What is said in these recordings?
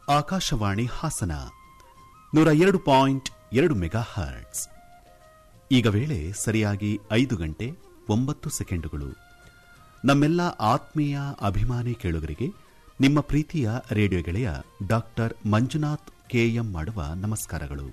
ಆಕಾಶವಾಣಿ ಹಾಸನ ನೂರ ಎರಡು ಪಾಯಿಂಟ್ ಎರಡು ಮೆಗಾ ಹರ್ಟ್ಸ್ ಈಗ ವೇಳೆ ಸರಿಯಾಗಿ ಐದು ಗಂಟೆ ಒಂಬತ್ತು ಸೆಕೆಂಡುಗಳು ನಮ್ಮೆಲ್ಲ ಆತ್ಮೀಯ ಅಭಿಮಾನಿ ಕೇಳುಗರಿಗೆ ನಿಮ್ಮ ಪ್ರೀತಿಯ ರೇಡಿಯೋ ಗೆಳೆಯ ಡಾಕ್ಟರ್ ಮಂಜುನಾಥ್ ಕೆಎಂ ಮಾಡುವ ನಮಸ್ಕಾರಗಳು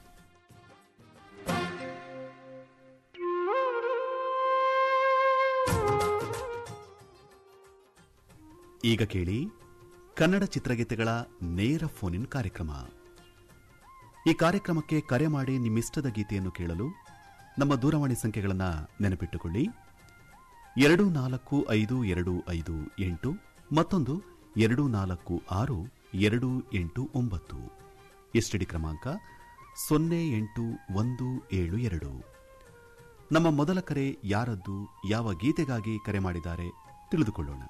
ಈಗ ಕೇಳಿ ಕನ್ನಡ ಚಿತ್ರಗೀತೆಗಳ ನೇರ ಫೋನಿನ್ ಕಾರ್ಯಕ್ರಮ ಈ ಕಾರ್ಯಕ್ರಮಕ್ಕೆ ಕರೆ ಮಾಡಿ ನಿಮ್ಮಿಷ್ಟದ ಗೀತೆಯನ್ನು ಕೇಳಲು ನಮ್ಮ ದೂರವಾಣಿ ಸಂಖ್ಯೆಗಳನ್ನು ನೆನಪಿಟ್ಟುಕೊಳ್ಳಿ ಎರಡು ನಾಲ್ಕು ಐದು ಎರಡು ಐದು ಎಂಟು ಮತ್ತೊಂದು ಎರಡು ನಾಲ್ಕು ಆರು ಎರಡು ಎಂಟು ಒಂಬತ್ತು ಎಸ್ಟಿಡಿ ಕ್ರಮಾಂಕ ಸೊನ್ನೆ ಎಂಟು ಒಂದು ಏಳು ಎರಡು ನಮ್ಮ ಮೊದಲ ಕರೆ ಯಾರದ್ದು ಯಾವ ಗೀತೆಗಾಗಿ ಕರೆ ಮಾಡಿದ್ದಾರೆ ತಿಳಿದುಕೊಳ್ಳೋಣ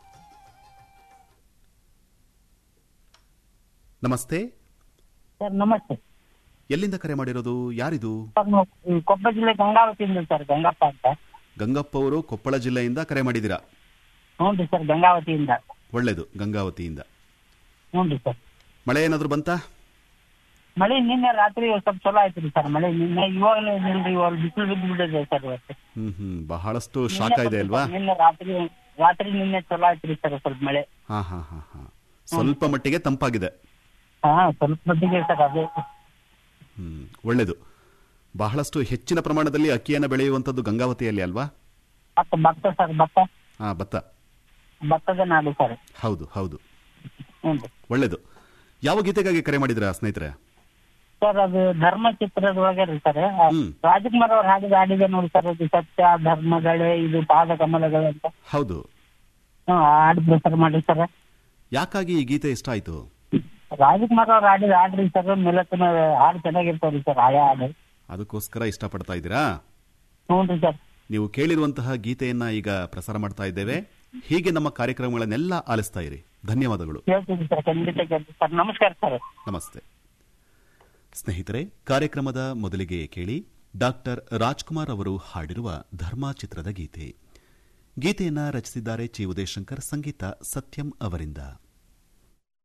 ನಮಸ್ತೆ ಸರ್ ನಮಸ್ತೆ ಎಲ್ಲಿಂದ ಕರೆ ಮಾಡಿರೋದು ಯಾರಿದು ಸರ್ ನಾವು ಈ ಕೊಪ್ಪಳ ಜಿಲ್ಲೆ ಗಂಗಾವತಿಯಿಂದ ಸರ್ ಗಂಗಪ್ಪ ಅಂತ ಗಂಗಪ್ಪ ಅವರು ಕೊಪ್ಪಳ ಜಿಲ್ಲೆಯಿಂದ ಕರೆ ಮಾಡಿದ್ದೀರಾ ಹ್ಞೂ ರೀ ಸರ್ ಗಂಗಾವತಿಯಿಂದ ಒಳ್ಳೇದು ಗಂಗಾವತಿಯಿಂದ ಹ್ಞೂ ರೀ ಸರ್ ಮಳೆ ಏನಾದರೂ ಬಂತಾ ಮಳೆ ನಿನ್ನೆ ರಾತ್ರಿ ಸ್ವಲ್ಪ ಚಲೋ ಆಯ್ತು ರೀ ಸರ್ ಮಳೆ ನಿನ್ನೆ ಇವಾಗಲೇ ನಿಲ್ರಿ ಇವಾಗ ಬಿಸಿಲು ಬಿದ್ದು ಬಿಟ್ಟಿದೆ ಸರ್ ಇವತ್ತು ಹ್ಮ್ ಹ್ಮ್ ಬಹಳಷ್ಟು ಶಾಖ ಇದೆ ಅಲ್ವಾ ನಿನ್ನೆ ರಾತ್ರಿ ರಾತ್ರಿ ನಿನ್ನೆ ಚಲೋ ಆಯ್ತು ರೀ ಸರ್ ಸ್ವಲ್ಪ ಮಳೆ ಹಾ ಹಾ ಹಾ ಹಾ ಸ್ವಲ್ಪ ಮಟ್ಟಿಗೆ ತಂಪಾಗಿದೆ ಹಾ ಸ್ವಲ್ಪ ಮಟ್ಟಿಗೆ ಸರ್ ಅದೇ ಹ್ಮ್ ಒಳ್ಳೇದು ಬಹಳಷ್ಟು ಹೆಚ್ಚಿನ ಪ್ರಮಾಣದಲ್ಲಿ ಅಕ್ಕಿಯನ್ನು ಬೆಳೆಯುವಂಥದ್ದು ಗಂಗಾವತಿಯಲ್ಲಿ ಅಲ್ವಾ ಮತ್ತೆ ಭತ್ತ ಸರ್ ಭತ್ತ ಹಾ ಭತ್ತ ಭತ್ತದ ನಾಡು ಸರ್ ಹೌದು ಹೌದು ಹ್ಞೂ ರೀ ಒಳ್ಳೇದು ಯಾವ ಗೀತೆಗಾಗಿ ಕರೆ ಮಾಡಿದ್ರ ಸ್ನೇಹಿತರೆ ಸರ್ ಅದು ಧರ್ಮ ಚಿತ್ರದೊಳಗೆ ರೀ ಸರ್ ಹ್ಮ್. ರಾಜಕುಮಾರ್ ಅವ್ರು ಹಾಡಿದ ಹಾಡಿದೆ ನೋಡಿ ಸರ್ ಅದು ಸತ್ಯ ಧರ್ಮಗಳೇ ಇದು ಪಾದ ಕಮಲಗಳು ಅಂತ ಹೌದು ಹ್ಞೂ ಹಾಡು ಪ್ರಸಾರ ಮಾಡಿ ಸರ್ ಯಾಕಾಗಿ ಈ ಗೀತೆ ಇಷ್ಟ ಆಯ್ತು ರಾಜಕುಮಾರ್ ಅವ್ರು ಹಾಡಿದ ಹಾಡ್ರಿ ಸರ್ ಮೆಲತ್ತಿನ ಹಾಡು ಚೆನ್ನಾಗಿರ್ತಾವ್ರಿ ಸರ್ ಆಯಾ ಹಾಡು ಅದಕ್ಕೋಸ್ಕರ ಇಷ್ಟಪಡ್ತಾ ಇದ್ದೀರಾ ಹ್ಞೂ ರೀ ಸರ್ ನೀವು ಕೇಳಿರುವಂತಹ ಗೀತೆಯನ್ನ ಈಗ ಪ್ರಸಾರ ಮಾಡ್ತಾ ಇದ್ದೇವೆ ಹೀಗೆ ನಮ್ಮ ಕಾರ್ಯಕ್ರಮಗಳನ್ನೆಲ್ಲ ಆಲಿಸ್ತಾ ಇರಿ ಧನ್ಯವಾದಗಳು ಕೇಳ್ತೀನಿ ಸರ್ ಖಂಡಿತ ಕೇಳ್ತೀನಿ ಸರ್ ನಮಸ್ಕಾರ ಸರ್ ನಮಸ್ತೆ ಸ್ನೇಹಿತರೆ ಕಾರ್ಯಕ್ರಮದ ಮೊದಲಿಗೆ ಕೇಳಿ ಡಾಕ್ಟರ್ ರಾಜ್ಕುಮಾರ್ ಅವರು ಹಾಡಿರುವ ಧರ್ಮ ಚಿತ್ರದ ಗೀತೆ ಗೀತೆಯನ್ನ ರಚಿಸಿದ್ದಾರೆ ಚಿ ಉದಯಶಂಕರ್ ಸಂಗೀತ ಸತ್ಯಂ ಅವರಿಂದ